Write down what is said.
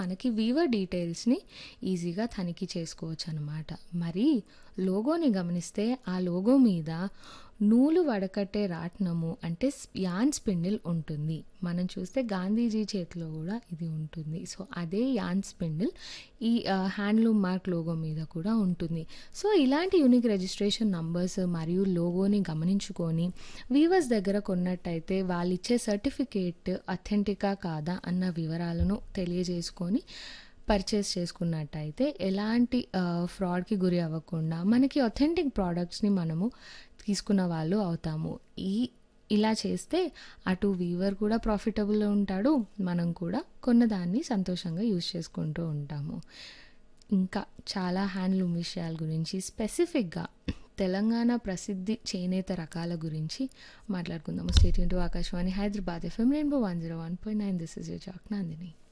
మనకి వీవర్ డీటెయిల్స్ని ఈజీగా తనిఖీ చేసుకోవచ్చు అనమాట మరి లోగోని గమనిస్తే ఆ లోగో మీద నూలు వడకట్టే రాట్నము అంటే స్- యాన్ స్పిన్డిల్ ఉంటుంది మనం చూస్తే గాంధీజీ చేతిలో కూడా ఇది ఉంటుంది సో అదే యాన్ స్పిన్డిల్ ఈ హ్యాండ్లూమ్ మార్క్ లోగో మీద కూడా ఉంటుంది సో ఇలాంటి యూనిక్ రిజిస్ట్రేషన్ నంబర్స్ మరియు లోగోని గమనించుకొని వీవర్స్ దగ్గర కొన్నట్టయితే వాళ్ళు ఇచ్చే సర్టిఫికేట్ అథెంటికా కాదా అన్న వివరాలను తెలియజేసుకొని పర్చేస్ చేసుకున్నట్టయితే ఎలాంటి ఫ్రాడ్కి గురి అవ్వకుండా మనకి అథెంటిక్ ప్రోడక్ట్స్ని మనము తీసుకున్న వాళ్ళు అవుతాము ఈ ఇలా చేస్తే అటు వీవర్ కూడా ప్రాఫిటబుల్ ఉంటాడు మనం కూడా కొన్నదాన్ని సంతోషంగా యూజ్ చేసుకుంటూ ఉంటాము ఇంకా చాలా హ్యాండ్లూమ్ విషయాల గురించి స్పెసిఫిక్గా తెలంగాణ ప్రసిద్ధి చేనేత రకాల గురించి మాట్లాడుకుందాము state to Akashvani Hyderabad FM rainbow one zero one point nine this is you చాక్ నందిని